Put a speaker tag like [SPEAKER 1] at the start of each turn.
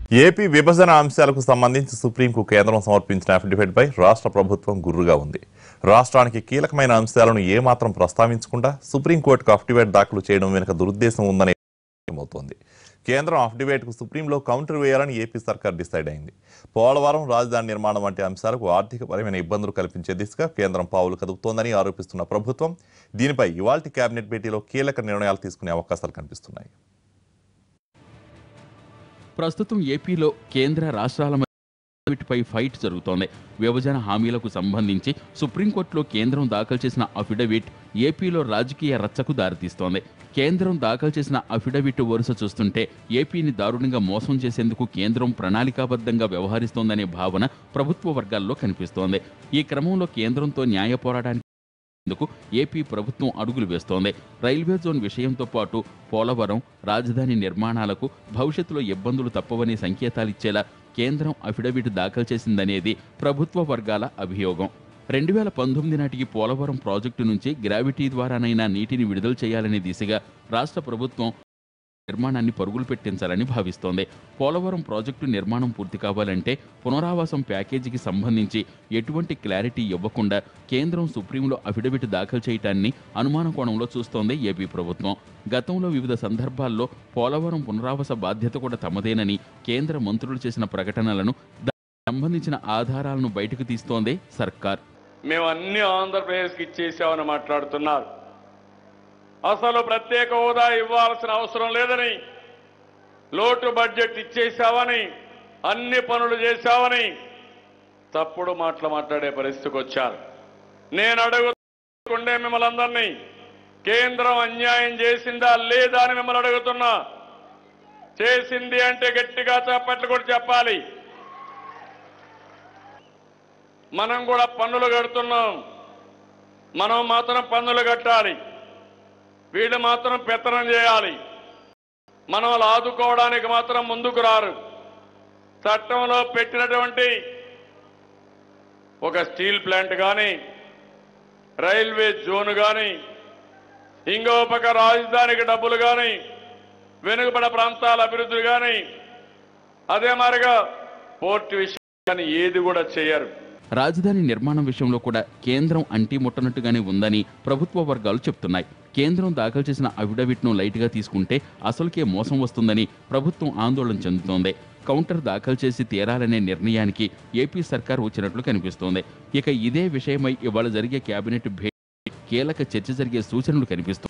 [SPEAKER 1] AP విభజన అంశాలకు సంబంధించి సుప్రీంకు కేంద్రం సమర్పించిన అఫిడవిట్పై రాష్ట్ర ప్రభుత్వం గుర్రుగా ఉంది రాష్ట్రానికి కీలకమైన అంశాలను ఏమాత్రం ప్రస్తావించకుండా సుప్రీంకోర్టుకు అఫిడవిట్ దాఖలు చేయడం వెనుక దురుద్దేశం ఉందనే అవుతోంది కేంద్రం అఫిడవిట్కు సుప్రీంలో కౌంటర్ వేయాలని ఏపీ సర్కార్ డిసైడ్ అయింది పోలవరం రాజధాని నిర్మాణం వంటి అంశాలకు ఆర్థికపరమైన ఇబ్బందులు కల్పించే దిశగా కేంద్రం పావులు కదుపుతోందని ఆరోపిస్తున్న ప్రభుత్వం దీనిపై ఇవాల్టి కేబినెట్ భేటీలో కీలక నిర్ణయాలు తీసుకునే అవకాశాలు కనిపిస్తున్నాయి
[SPEAKER 2] ప్రస్తుతం ఏపీలో కేంద్ర రాష్ట్రాల మధ్య వీటిపై ఫైట్ జరుగుతోంది విభజన హామీలకు సంబంధించి సుప్రీంకోర్టులో కేంద్రం దాఖలు చేసిన అఫిడవిట్ ఏపీలో రాజకీయ రచ్చకు దారితీస్తోంది కేంద్రం దాఖలు చేసిన అఫిడవిట్ వరుస చూస్తుంటే ఏపీని దారుణంగా మోసం చేసేందుకు కేంద్రం ప్రణాళికాబద్ధంగా వ్యవహరిస్తోందనే భావన ప్రభుత్వ వర్గాల్లో కనిపిస్తోంది ఈ క్రమంలో కేంద్రంతో న్యాయ పోరాటానికి ఇందుకు ఏపీ ప్రభుత్వం అడుగులు వేస్తోంది రైల్వే జోన్ విషయంతో పాటు పోలవరం రాజధాని నిర్మాణాలకు భవిష్యత్తులో ఇబ్బందులు తప్పవనే సంకేతాలిచ్చేలా కేంద్రం అఫిడవిట్ దాఖలు చేసిందనేది ప్రభుత్వ వర్గాల అభియోగం రెండు వేల పంతొమ్మిది నాటికి పోలవరం ప్రాజెక్టు నుంచి గ్రావిటీ ద్వారానైనా నీటిని విడుదల చేయాలనే దిశగా రాష్ట్ర ప్రభుత్వం నిర్మాణాన్ని పరుగులు పెట్టించాలని భావిస్తోంది పోలవరం ప్రాజెక్టు నిర్మాణం పూర్తి కావాలంటే పునరావాసం ప్యాకేజీకి సంబంధించి ఎటువంటి క్లారిటీ ఇవ్వకుండా కేంద్రం సుప్రీంలో అఫిడవిట్ దాఖలు చేయటాన్ని అనుమాన కోణంలో చూస్తోంది ఏపీ ప్రభుత్వం గతంలో వివిధ సందర్భాల్లో పోలవరం పునరావాస బాధ్యత కూడా తమదేనని కేంద్ర మంత్రులు చేసిన ప్రకటనలను దానికి సంబంధించిన ఆధారాలను బయటకు తీస్తోంది సర్కార్
[SPEAKER 3] మేము అన్ని ఆంధ్రప్రదేశ్కి ఇచ్చేసామని మాట్లాడుతున్నారు అసలు ప్రత్యేక హోదా ఇవ్వాల్సిన అవసరం లేదని లోటు బడ్జెట్ ఇచ్చేసావని అన్ని పనులు చేశావని తప్పుడు మాటలు మాట్లాడే పరిస్థితికి వచ్చారు నేను అడుగుతుండే మిమ్మల్ని అందరినీ కేంద్రం అన్యాయం చేసిందా లేదా అని మిమ్మల్ని అడుగుతున్నా చేసింది అంటే గట్టిగా చప్పట్లు కూడా చెప్పాలి మనం కూడా పన్నులు కడుతున్నాం మనం మాత్రం పన్నులు కట్టాలి వీళ్ళు మాత్రం పెత్తనం చేయాలి మనం వాళ్ళు ఆదుకోవడానికి మాత్రం ముందుకు రారు చట్టంలో పెట్టినటువంటి ఒక స్టీల్ ప్లాంట్ కానీ రైల్వే జోన్ కానీ ఇంకో పక్క రాజధానికి డబ్బులు కానీ వెనుకబడ ప్రాంతాల అభివృద్ధి కానీ అదే మాదిరిగా పోర్ట్ విషయం కానీ ఏది కూడా చేయరు
[SPEAKER 2] రాజధాని నిర్మాణం విషయంలో కూడా కేంద్రం అంటీ ముట్టనట్టుగానే ఉందని ప్రభుత్వ వర్గాలు చెప్తున్నాయి కేంద్రం దాఖలు చేసిన అఫిడవిట్ను లైట్గా తీసుకుంటే అసలుకే మోసం వస్తుందని ప్రభుత్వం ఆందోళన చెందుతోంది కౌంటర్ దాఖలు చేసి తీరాలనే నిర్ణయానికి ఏపీ సర్కార్ వచ్చినట్లు కనిపిస్తోంది ఇక ఇదే విషయమై ఇవాళ జరిగే కేబినెట్ భేటీ కీలక చర్చ జరిగే సూచనలు కనిపిస్తోంది